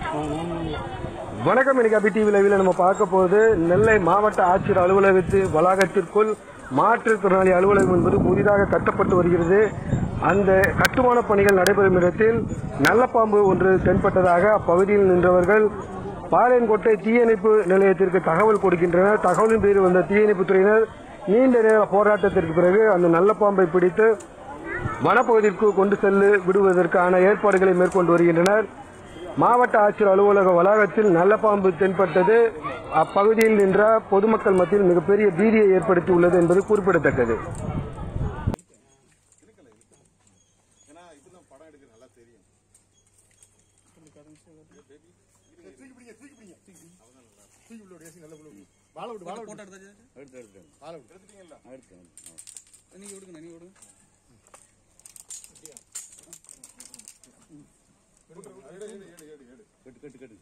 வணக்கம் இன்னைக்கு அபி டிவி லைவ்ல நம்ம பார்க்க போகுது நெல்லை மாவட்ட ஆட்சியர் அலுவலகத்து வளாகத்திற்குள் மாற்றுத்திறனாளி அலுவலகம் என்பது புதிதாக கட்டப்பட்டு வருகிறது அந்த கட்டுமான பணிகள் நடைபெறும் இடத்தில் நல்லப்பாம்பு ஒன்று தென்பட்டதாக அப்பகுதியில் நின்றவர்கள் பாளையங்கோட்டை தீயணைப்பு நிலையத்திற்கு தகவல் கொடுக்கின்றனர் தகவலின் பேரில் வந்த தீயணைப்புத் துறையினர் நீண்ட நேர போராட்டத்திற்கு பிறகு அந்த நல்லப்பாம்பை பிடித்து வனப்பகுதிக்கு கொண்டு செல்லு விடுவதற்கான ஏற்பாடுகளை மேற்கொண்டு வருகின்றனர் மாவட்ட ஆட்சியர் அலுவலக வளாகத்தில் நல்ல பாம்பு தென்பட்டது அப்பகுதியில் நின்ற பொதுமக்கள் மத்தியில் மிகப்பெரிய பீதியை ஏற்படுத்தியுள்ளது என்பது குறிப்பிடத்தக்கது போட்டோ எடுத்தாச்சு எடுத்து எடுத்து எடுத்து நீங்க விடுங்க நீங்க விடுங்க கட்டு கட்டு கட்டு